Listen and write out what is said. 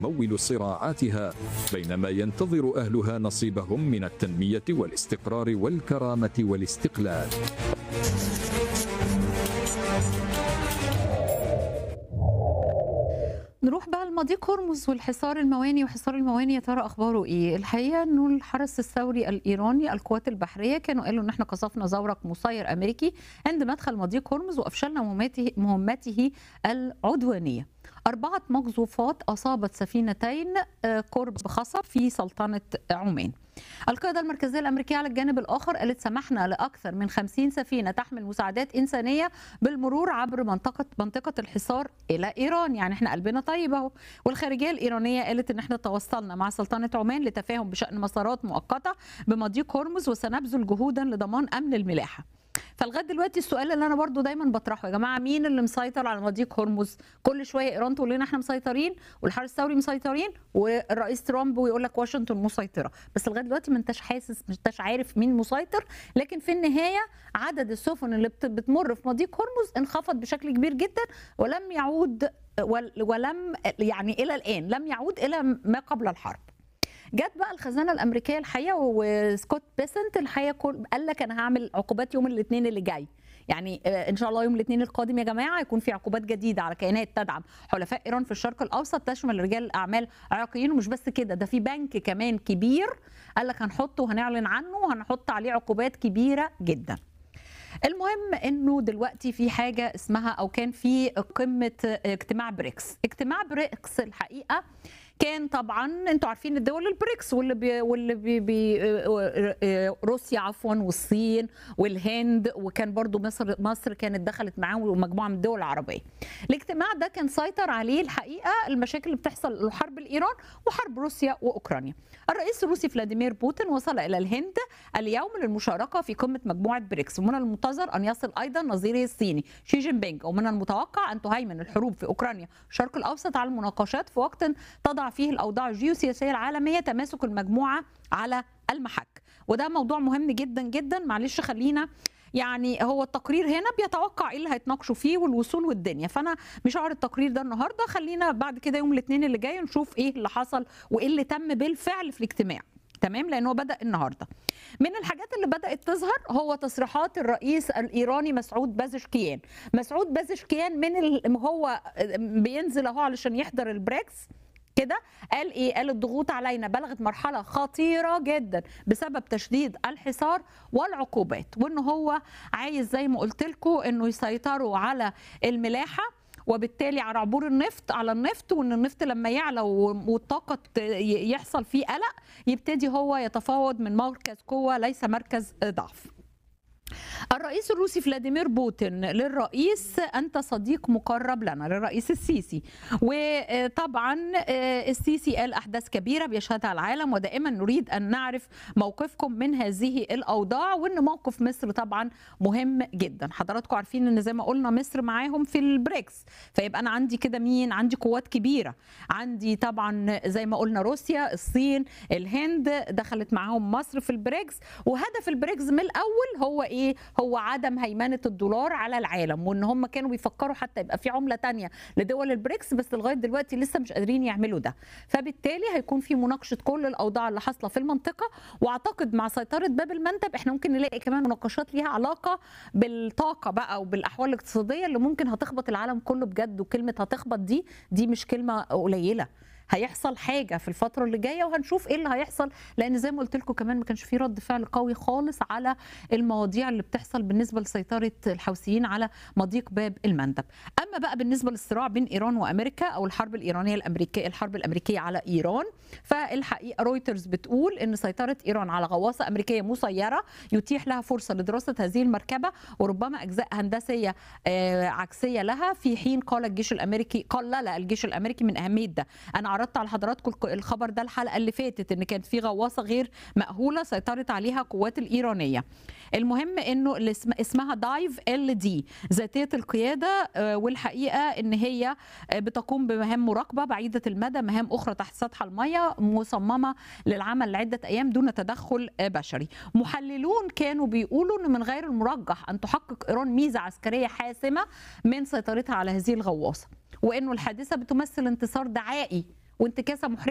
مول صراعاتها بينما ينتظر اهلها نصيبهم من التنميه والاستقرار والكرامه والاستقلال نروح بقى لمضيق هرمز والحصار المواني وحصار المواني يا ترى اخباره ايه؟ الحقيقه انه الحرس الثوري الايراني القوات البحريه كانوا قالوا ان احنا قصفنا زورق مسير امريكي عند مدخل مضيق هرمز وافشلنا مهمته مهمته العدوانيه. أربعة مقذوفات أصابت سفينتين قرب خصب في سلطنة عمان القيادة المركزية الأمريكية على الجانب الآخر قالت سمحنا لأكثر من 50 سفينة تحمل مساعدات إنسانية بالمرور عبر منطقة منطقة الحصار إلى إيران يعني احنا قلبنا طيب أهو والخارجية الإيرانية قالت إن احنا تواصلنا مع سلطنة عمان لتفاهم بشأن مسارات مؤقتة بمضيق هرمز وسنبذل جهودا لضمان أمن الملاحة فلغايه دلوقتي السؤال اللي انا برضو دايما بطرحه يا جماعه مين اللي مسيطر على مضيق هرمز كل شويه ايران تقول لنا احنا مسيطرين والحرس الثوري مسيطرين والرئيس ترامب ويقول لك واشنطن مسيطره بس لغايه دلوقتي ما انتش حاسس ما انتش عارف مين مسيطر لكن في النهايه عدد السفن اللي بتمر في مضيق هرمز انخفض بشكل كبير جدا ولم يعود ولم يعني الى الان لم يعود الى ما قبل الحرب جت بقى الخزانه الامريكيه الحقيقه وسكوت بيسنت الحقيقه قال لك انا هعمل عقوبات يوم الاثنين اللي جاي يعني ان شاء الله يوم الاثنين القادم يا جماعه هيكون في عقوبات جديده على كيانات تدعم حلفاء ايران في الشرق الاوسط تشمل رجال الاعمال عراقيين ومش بس كده ده في بنك كمان كبير قال لك هنحطه وهنعلن عنه وهنحط عليه عقوبات كبيره جدا المهم انه دلوقتي في حاجه اسمها او كان في قمه اجتماع بريكس اجتماع بريكس الحقيقه كان طبعا انتوا عارفين الدول البريكس واللي بي واللي بي بي روسيا عفوا والصين والهند وكان برضو مصر مصر كانت دخلت معاهم ومجموعه من الدول العربيه. الاجتماع ده كان سيطر عليه الحقيقه المشاكل اللي بتحصل حرب الايران وحرب روسيا واوكرانيا. الرئيس الروسي فلاديمير بوتين وصل الى الهند اليوم للمشاركه في قمه مجموعه بريكس ومن المنتظر ان يصل ايضا نظيره الصيني شي جين بينج ومن المتوقع ان تهيمن الحروب في اوكرانيا والشرق الاوسط على المناقشات في وقت تضع فيه الاوضاع الجيوسياسيه العالميه تماسك المجموعه على المحك وده موضوع مهم جدا جدا معلش خلينا يعني هو التقرير هنا بيتوقع ايه اللي هيتناقشوا فيه والوصول والدنيا فانا مش هقرا التقرير ده النهارده خلينا بعد كده يوم الاثنين اللي جاي نشوف ايه اللي حصل وايه اللي تم بالفعل في الاجتماع تمام لانه بدا النهارده من الحاجات اللي بدات تظهر هو تصريحات الرئيس الايراني مسعود بازشكيان مسعود بازشكيان من ال... هو بينزل اهو علشان يحضر البريكس كده قال ايه قال الضغوط علينا بلغت مرحله خطيره جدا بسبب تشديد الحصار والعقوبات وان هو عايز زي ما قلت لكم انه يسيطروا على الملاحه وبالتالي على عبور النفط على النفط وان النفط لما يعلى والطاقه يحصل فيه قلق يبتدي هو يتفاوض من مركز قوه ليس مركز ضعف الرئيس الروسي فلاديمير بوتين للرئيس انت صديق مقرب لنا للرئيس السيسي وطبعا السيسي قال احداث كبيره بيشهدها العالم ودائما نريد ان نعرف موقفكم من هذه الاوضاع وان موقف مصر طبعا مهم جدا حضراتكم عارفين ان زي ما قلنا مصر معاهم في البريكس فيبقى انا عندي كده مين عندي قوات كبيره عندي طبعا زي ما قلنا روسيا الصين الهند دخلت معاهم مصر في البريكس وهدف البريكس من الاول هو ايه ايه هو عدم هيمنه الدولار على العالم وان هم كانوا بيفكروا حتى يبقى في عمله تانية لدول البريكس بس لغايه دلوقتي لسه مش قادرين يعملوا ده فبالتالي هيكون في مناقشه كل الاوضاع اللي حاصله في المنطقه واعتقد مع سيطره باب المندب احنا ممكن نلاقي كمان مناقشات ليها علاقه بالطاقه بقى وبالاحوال الاقتصاديه اللي ممكن هتخبط العالم كله بجد وكلمه هتخبط دي دي مش كلمه قليله هيحصل حاجه في الفتره اللي جايه وهنشوف ايه اللي هيحصل لان زي ما قلت لكم كمان ما كانش في رد فعل قوي خالص على المواضيع اللي بتحصل بالنسبه لسيطره الحوثيين على مضيق باب المندب اما بقى بالنسبه للصراع بين ايران وامريكا او الحرب الايرانيه الامريكيه الحرب الامريكيه على ايران فالحقيقه رويترز بتقول ان سيطره ايران على غواصه امريكيه مسيره يتيح لها فرصه لدراسه هذه المركبه وربما اجزاء هندسيه عكسيه لها في حين قال الجيش الامريكي قلل الجيش الامريكي من اهميه ده انا عرضت على حضراتكم الخبر ده الحلقه اللي فاتت ان كانت في غواصه غير مأهوله سيطرت عليها قوات الايرانيه المهم انه اللي اسمها دايف ال دي ذاتيه القياده والحقيقه ان هي بتقوم بمهام مراقبه بعيده المدى مهام اخرى تحت سطح الميه مصممه للعمل لعده ايام دون تدخل بشري محللون كانوا بيقولوا ان من غير المرجح ان تحقق ايران ميزه عسكريه حاسمه من سيطرتها على هذه الغواصه وانه الحادثه بتمثل انتصار دعائي وانتكاسه محرجه